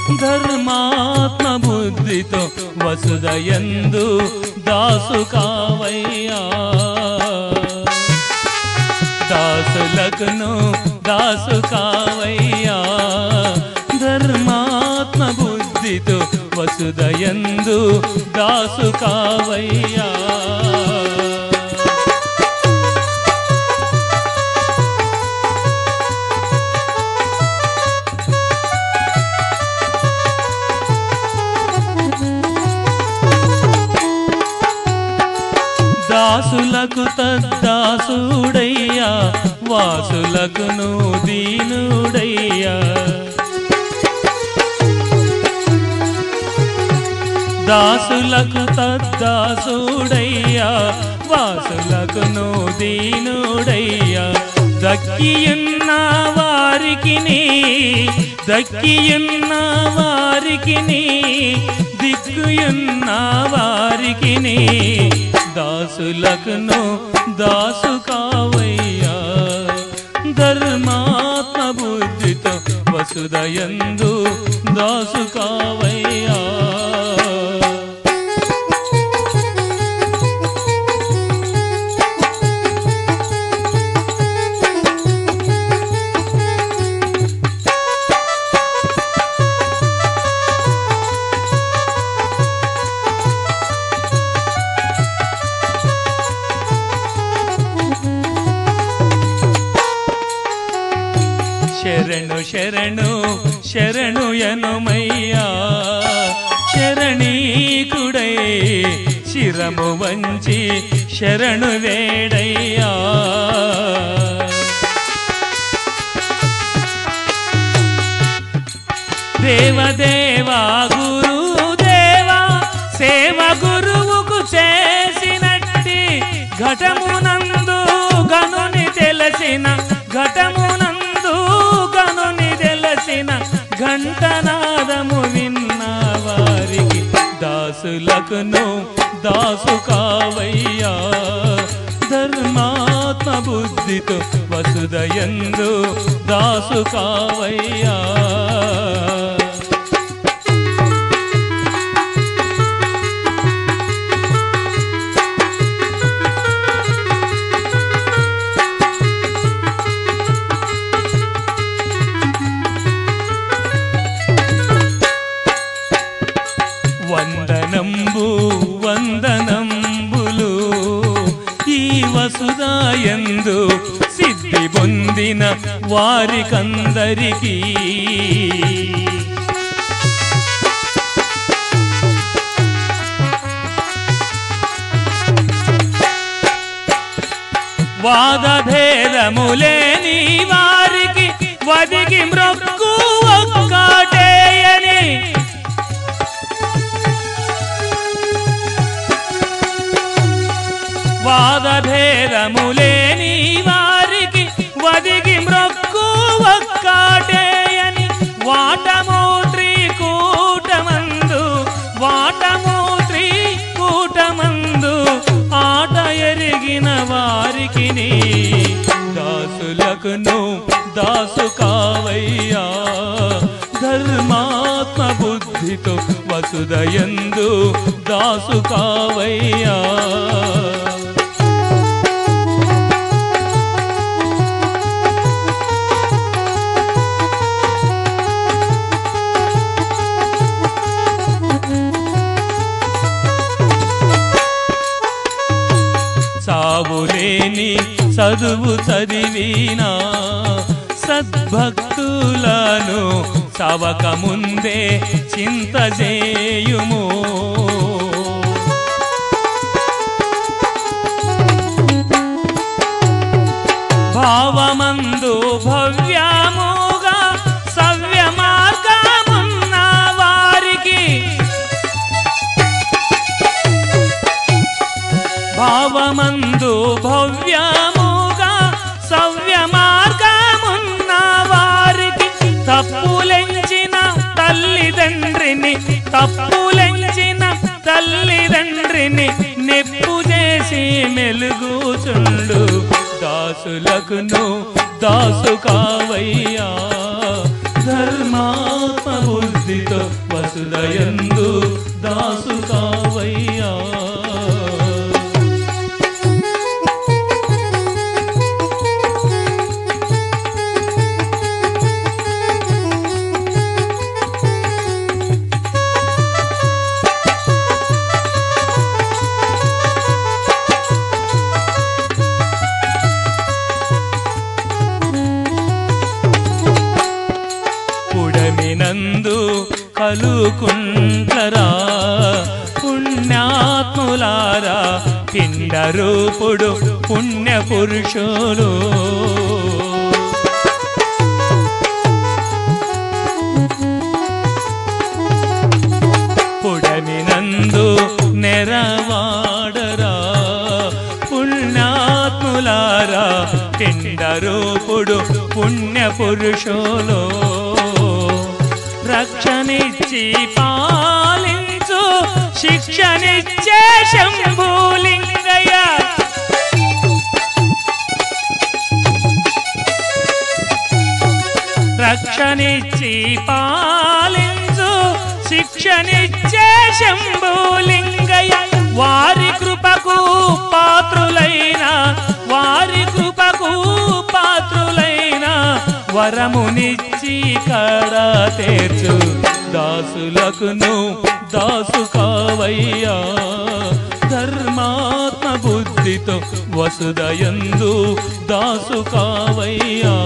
ధర్మాత్మ బుద్ధితో వసుదయందు దాసు కావయ్యా దాసులకును దాసు కావయ్యా ధర్మాత్మ బుద్ధితో వసుదయందు దాసు కావయ్యా దాసులకు తద్దాసుడయ్యా వాసులకును దీనుడయ్యా దాసులకు తద్దాసుడయ్యా వాసులకును దీనుడయ్యా దక్కియున్న వారికి దక్కియున్న వారికి దిక్కుయున్న వారికి దాసులకును దాసు కావయ్యా ధర్మాత్మ బుద్ధితో వసుదయందు దాసు కావయ్యా శరణు శరణు శరణు యనుమయ్యా శరణీకుడై శిరము వంచి శరణు వేడయ్యా దేవదేవా గురుదేవా సేవ గురువుకు చేసినట్టి ఘటమునందు గనుని తెలిసిన ఘటమునందు గనుని తెలిసిన ఘంటనాదము విన్న వారికి దాసులకును దాసు కావయ్యా ధర్మాత్మ బుద్ధితో వసుదయందు దాసు కావయ్యా వందనంబు వందనంబులు ఈ వసుదాయందు సిద్ధి పొందిన వారికందరికీ వాదభేదములేని వారికి వదిగి మ్రొక్కు ఒక్కటేయని వాదభేదములేని వారికి వదిగి మ్రొక్కు ఒక్కటేయని వాటమూత్రి కూటమందు వాటమూత్రి కూటమందు ఆట ఎరిగిన వారికి దాసులకును దాసు కావయ్యా ధర్మాత్మ బుద్ధితో వసుదయందు దాసు కావయ్యా సావులేని చదువు చదివినా సద్భక్తులను సవక ముందే చింత చేయుము భావమందు భవ్యముగా సవ్య మార్గమున్న వారికి భావమందు భవ్యముగా సవ్య మార్గమున్న వారికి తప్పులెంచిన తల్లిదండ్రిని తప్పులెంచిన తల్లిదండ్రిని నెప్పు చేసి మెలుగుచుండు దాసులకును దాసు కావయ్యా ధర్మాత్మ బుద్ధితో వసుదయందు దాసు కావయ్యా పుడమినందు కలుకుంటరా పుణ్యాత్ములారా పిండ రూపుడు పుణ్య పురుషులు పుడమినందు నెరవాడరా పుణ్యాత్ములారా పిండ రూపుడు పుణ్య పురుషులు రక్షణిచ్చి పాలించు శిక్షనిచ్చే శంభూలింగయ్య రక్షణిచ్చి పాలించు శిక్షనిచ్చే శంభూలింగయ్య వారి కృపకు పాత్రులైన వారి కృపకు పాత్రులైన వరమునిచ్చి కడ తీర్చు దాసులకును దాసు కావయ్యా ధర్మాత్మ బుద్ధితో వసుదయందు దాసు కావయ్యా